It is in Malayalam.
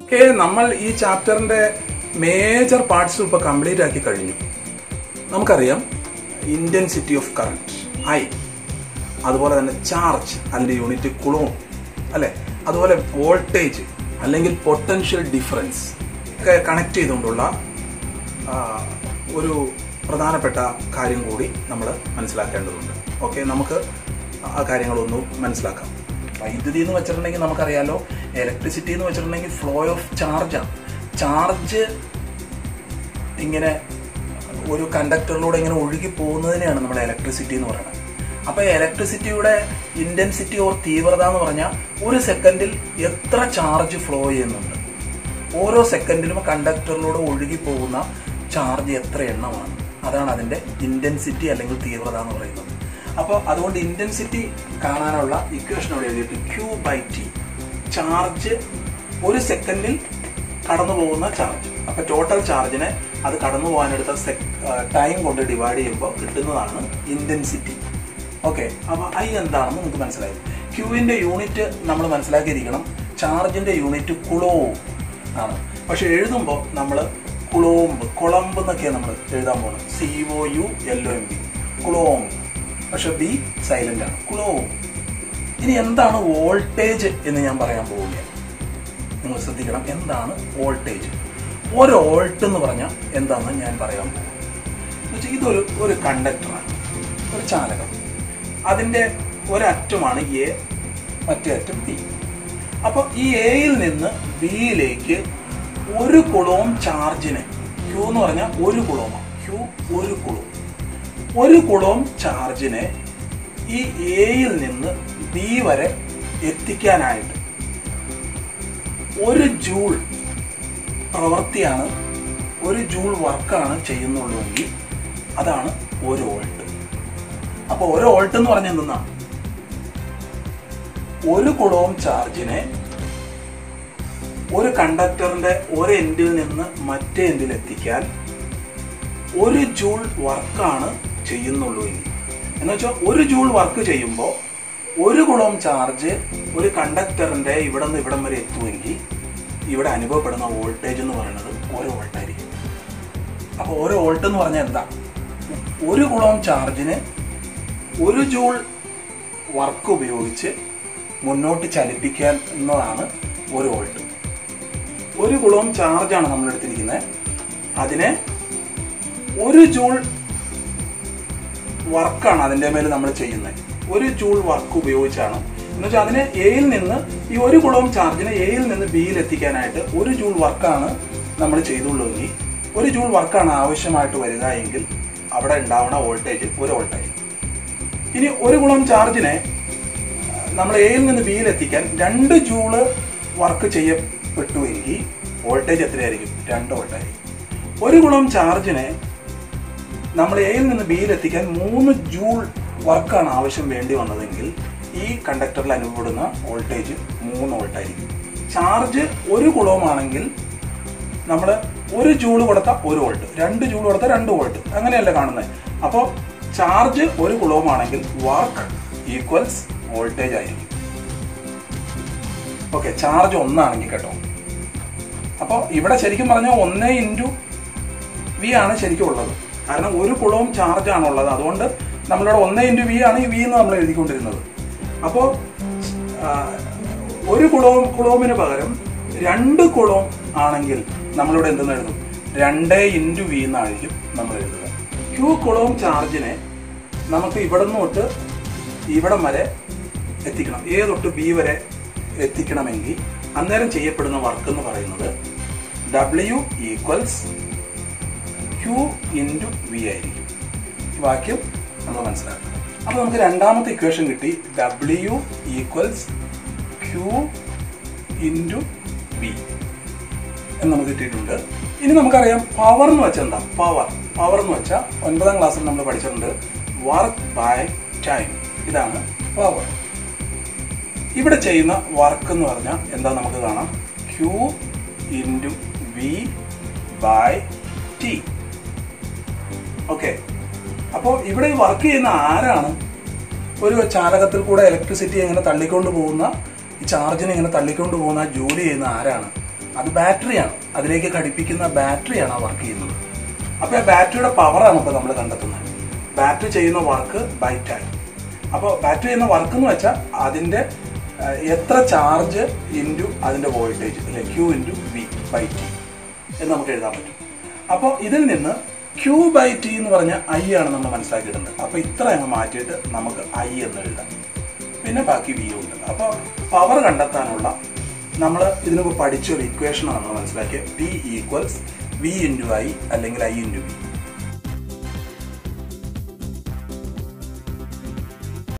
ഓക്കെ നമ്മൾ ഈ ചാപ്റ്ററിന്റെ മേജർ പാർട്സ് ഇപ്പൊ കംപ്ലീറ്റ് ആക്കി കഴിഞ്ഞു നമുക്കറിയാം ഇന്റൻസിറ്റി ഓഫ് കറണ്ട് ഐ അതുപോലെ തന്നെ ചാർജ് അതിന്റെ യൂണിറ്റ് കുളവും അല്ലെ അതുപോലെ വോൾട്ടേജ് അല്ലെങ്കിൽ പൊട്ടൻഷ്യൽ ഡിഫറൻസ് ഒക്കെ കണക്ട് ചെയ്തുകൊണ്ടുള്ള ആ, ഒരു പ്രധാനപ്പെട്ട കാര്യം കൂടി നമ്മൾ മനസ്സിലാക്കേണ്ടതുണ്ട് ഓക്കെ നമുക്ക് ആ കാര്യങ്ങളൊന്ന് മനസ്സിലാക്കാം വൈദ്യുതി എന്ന് വെച്ചിട്ടുണ്ടെങ്കിൽ നമുക്കറിയാലോ ഇലക്ട്രിസിറ്റി എന്ന് വെച്ചിട്ടുണ്ടെങ്കിൽ ഫ്ലോ ഓഫ് ചാർജാണ് ചാർജ് ഇങ്ങനെ ഒരു കണ്ടക്ടറിലൂടെ ഇങ്ങനെ ഒഴുകി പോകുന്നതിനെയാണ് നമ്മുടെ ഇലക്ട്രിസിറ്റി എന്ന് പറയുന്നത് അപ്പൊ ഇലക്ട്രിസിറ്റിയുടെ ഇന്റൻസിറ്റി ഓർ തീവ്രത എന്ന് പറഞ്ഞാൽ ഒരു സെക്കൻഡിൽ എത്ര ചാർജ് ഫ്ലോ ചെയ്യുന്നുണ്ട് ഓരോ സെക്കൻഡിലും കണ്ടക്ടറിലൂടെ ഒഴുകി പോകുന്ന ചാർജ് എത്ര എണ്ണമാണ് അതാണ് അതിന്റെ ഇന്റൻസിറ്റി അല്ലെങ്കിൽ തീവ്രത എന്ന് പറയുന്നത് അപ്പോൾ അതുകൊണ്ട് ഇന്റൻസിറ്റി കാണാനുള്ള ഇക്വേഷൻ അവിടെ എഴുതിയിട്ട് ക്യൂ ബൈ ടി ചാർജ് ഒരു സെക്കൻഡിൽ കടന്നു പോകുന്ന ചാർജ് അപ്പൊ ടോട്ടൽ ചാർജിനെ അത് കടന്നു പോകാനെടുത്ത ടൈം കൊണ്ട് ഡിവൈഡ് ചെയ്യുമ്പോൾ കിട്ടുന്നതാണ് ഇന്റൻസിറ്റി ഓക്കെ അപ്പൊ ഐ എന്താണെന്ന് നമുക്ക് മനസ്സിലായി ക്യൂവിന്റെ യൂണിറ്റ് നമ്മൾ മനസ്സിലാക്കിയിരിക്കണം ചാർജിന്റെ യൂണിറ്റ് കുളോവും ആണ് പക്ഷെ എഴുതുമ്പോൾ നമ്മൾ കുളോമ്പ് കുളമ്പ് എന്നൊക്കെയാണ് നമ്മൾ എഴുതാൻ പോകുന്നത് C O U L O M B coulomb പക്ഷെ ബി സൈലന്റ് ആണ് കുളോവും ഇനി എന്താണ് വോൾട്ടേജ് എന്ന് ഞാൻ പറയാൻ പോവുകയാണ് നിങ്ങൾ ശ്രദ്ധിക്കണം എന്താണ് വോൾട്ടേജ് ഒരു വോൾട്ട് എന്ന് പറഞ്ഞാൽ എന്താണെന്ന് ഞാൻ പറയാൻ പോകും എന്നുവെച്ചാൽ ഇതൊരു ഒരു കണ്ടക്ടറാണ് ഒരു ചാലകം അതിൻ്റെ ഒരറ്റമാണ് എ മറ്റേ അറ്റം ബി അപ്പോൾ ഈ എയിൽ നിന്ന് ബിയിലേക്ക് ഒരു കുളവും ചാർജിന് ക്യൂ എന്ന് പറഞ്ഞാൽ ഒരു കുളവുമാണ് ക്യൂ ഒരു കുളവും ഒരു കുളവും ചാർജിനെ ഈ എയിൽ നിന്ന് ബി വരെ എത്തിക്കാനായിട്ട് ഒരു ജൂൾ പ്രവൃത്തിയാണ് ഒരു ജൂൾ വർക്കാണ് ചെയ്യുന്നുള്ളൂവെങ്കിൽ അതാണ് ഒരു വോൾട്ട് അപ്പോൾ ഒരു വോൾട്ട് എന്ന് പറഞ്ഞാൽ എന്തെന്നാണ് ഒരു കുളവും ചാർജിനെ ഒരു കണ്ടക്ടറിന്റെ ഒരു എൻഡിൽ നിന്ന് മറ്റേ എൻഡിൽ എത്തിക്കാൻ ഒരു ജൂൾ വർക്കാണ് ചെയ്യുന്നുള്ളൂ എങ്കിൽ എന്ന് വെച്ചാൽ ഒരു ജൂൾ വർക്ക് ചെയ്യുമ്പോൾ ഒരു കുളം ചാർജ് ഒരു കണ്ടക്ടറിന്റെ ഇവിടെ നിന്ന് ഇവിടം വരെ എത്തുമെങ്കിൽ ഇവിടെ അനുഭവപ്പെടുന്ന വോൾട്ടേജ് എന്ന് പറയുന്നത് ഒരു വോൾട്ട് ആയിരിക്കും അപ്പോൾ ഓരോ വോൾട്ട് എന്ന് പറഞ്ഞാൽ എന്താ ഒരു കുളം ചാർജിന് ഒരു ജൂൾ വർക്ക് ഉപയോഗിച്ച് മുന്നോട്ട് ചലിപ്പിക്കാൻ എന്നതാണ് ഒരു വോൾട്ട് ഒരു കുളം ചാർജാണ് നമ്മൾ എടുത്തിരിക്കുന്നത് അതിനെ ഒരു ജൂൾ വർക്കാണ് അതിൻ്റെ മേൽ നമ്മൾ ചെയ്യുന്നത് ഒരു ജൂൾ വർക്ക് ഉപയോഗിച്ചാണ് എന്ന് വെച്ചാൽ അതിനെ എയിൽ നിന്ന് ഈ ഒരു കുളവും ചാർജിനെ എയിൽ നിന്ന് ബിയിൽ എത്തിക്കാനായിട്ട് ഒരു ജൂൾ വർക്കാണ് നമ്മൾ ചെയ്തുള്ളൂവെങ്കിൽ ഒരു ജൂൾ വർക്കാണ് ആവശ്യമായിട്ട് വരിക എങ്കിൽ അവിടെ ഉണ്ടാവുന്ന വോൾട്ടേജ് ഒരു വോൾട്ടായിരിക്കും ഇനി ഒരു കുളം ചാർജിനെ നമ്മൾ എയിൽ നിന്ന് ബിയിൽ എത്തിക്കാൻ രണ്ട് ജൂള് വർക്ക് ചെയ്യപ്പെട്ടുവെങ്കിൽ വോൾട്ടേജ് എത്രയായിരിക്കും രണ്ട് വോൾട്ടായിരിക്കും ഒരു കുളം ചാർജിനെ നമ്മൾ എയിൽ നിന്ന് ബിയിൽ എത്തിക്കാൻ മൂന്ന് ജൂൾ വർക്കാണ് ആവശ്യം വേണ്ടി വന്നതെങ്കിൽ ഈ കണ്ടക്ടറിൽ അനുഭവപ്പെടുന്ന വോൾട്ടേജ് മൂന്ന് വോൾട്ടായിരിക്കും ചാർജ് ഒരു കുളവുമാണെങ്കിൽ നമ്മൾ ഒരു ജൂൾ കൊടുത്ത ഒരു വോൾട്ട് രണ്ട് ജൂൾ കൊടുത്ത രണ്ട് വോൾട്ട് അങ്ങനെയല്ല കാണുന്നത് അപ്പോൾ ചാർജ് ഒരു കുളവുമാണെങ്കിൽ വർക്ക് ഈക്വൽസ് വോൾട്ടേജ് ആയിരിക്കും ഓക്കെ ചാർജ് ഒന്നാണെങ്കിൽ കേട്ടോ അപ്പോൾ ഇവിടെ ശരിക്കും പറഞ്ഞാൽ ഒന്ന് ഇൻറ്റു വി ആണ് ശരിക്കും ഉള്ളത് കാരണം ഒരു കുളവും ചാർജ് ആണ് ഉള്ളത് അതുകൊണ്ട് നമ്മളിവിടെ ഒന്ന് ഇൻറ്റു വി ആണ് ഈ വി എന്ന് നമ്മൾ എഴുതിക്കൊണ്ടിരുന്നത് അപ്പോൾ ഒരു കുളവും കുളവുമിന് പകരം രണ്ട് കുളവും ആണെങ്കിൽ നമ്മളിവിടെ എന്തെന്ന് എഴുതും രണ്ട് ഇൻറ്റു വി എന്നായിരിക്കും നമ്മൾ എഴുതുക ക്യൂ കുളവും ചാർജിനെ നമുക്ക് ഇവിടെ നിന്ന് തൊട്ട് ഇവിടം വരെ എത്തിക്കണം എ തൊട്ട് ബി വരെ എത്തിക്കണമെങ്കിൽ അന്നേരം ചെയ്യപ്പെടുന്ന വർക്ക് എന്ന് പറയുന്നത് W equals Q into V ആയിരിക്കും ഈ വാക്യം നമ്മൾ മനസ്സിലാക്കണം അപ്പോൾ നമുക്ക് രണ്ടാമത്തെ ഇക്വേഷൻ കിട്ടി W equals Q into V എന്ന് നമുക്ക് കിട്ടിയിട്ടുണ്ട് ഇനി നമുക്കറിയാം പവർ എന്ന് വെച്ചാൽ എന്താ പവർ പവർ എന്ന് വെച്ചാൽ ഒൻപതാം ക്ലാസ്സിൽ നമ്മൾ പഠിച്ചിട്ടുണ്ട് വർക്ക് ബൈ ടൈം ഇതാണ് പവർ ഇവിടെ ചെയ്യുന്ന വർക്ക് എന്ന് പറഞ്ഞാൽ എന്താ നമുക്ക് കാണാം Q into V by T okay അപ്പോൾ ഇവിടെ ഈ വർക്ക് ചെയ്യുന്ന ആരാണ് ഒരു ചാലകത്തിൽ കൂടെ ഇലക്ട്രിസിറ്റി ഇങ്ങനെ തള്ളിക്കൊണ്ട് പോകുന്ന ഈ ചാർജിനെ ഇങ്ങനെ തള്ളിക്കൊണ്ട് പോകുന്ന ജോലി ചെയ്യുന്ന ആരാണ് അത് ബാറ്ററിയാണ് അതിലേക്ക് ഘടിപ്പിക്കുന്ന ബാറ്ററിയാണ് ആ വർക്ക് ചെയ്യുന്നത് അപ്പോൾ ആ ബാറ്ററിയുടെ പവറാണ് ഇപ്പോൾ നമ്മൾ കണ്ടെത്തുന്നത് ബാറ്ററി ചെയ്യുന്ന വർക്ക് ബൈ ടൈം അപ്പോൾ ബാറ്ററി ചെയ്യുന്ന വർക്ക് എന്ന് വെച്ചാൽ അതിൻ്റെ ഏഹ്, എത്ര ചാർജ് ഇൻറ്റു അതിൻ്റെ വോൾട്ടേജ് അല്ലെ Q into V by T എന്ന് നമുക്ക് എഴുതാൻ പറ്റും അപ്പോൾ ഇതിൽ നിന്ന് ക്യൂ ബൈ ടി എന്ന് പറഞ്ഞ ഐ ആണ് നമ്മൾ മനസ്സിലാക്കിയിട്ടുണ്ട് അപ്പോൾ ഇത്ര അങ്ങ് മാറ്റിയിട്ട് നമുക്ക് ഐ എന്ന് എഴുതാം പിന്നെ ബാക്കി വി ഉണ്ട് അപ്പോൾ പവർ കണ്ടെത്താനുള്ള നമ്മൾ ഇതിനു മുമ്പ് പഠിച്ച ഒരു ഇക്വേഷനാണ് നമ്മൾ മനസ്സിലാക്കിയത് P equals V into I അല്ലെങ്കിൽ ഐ ഇൻറ്റു വി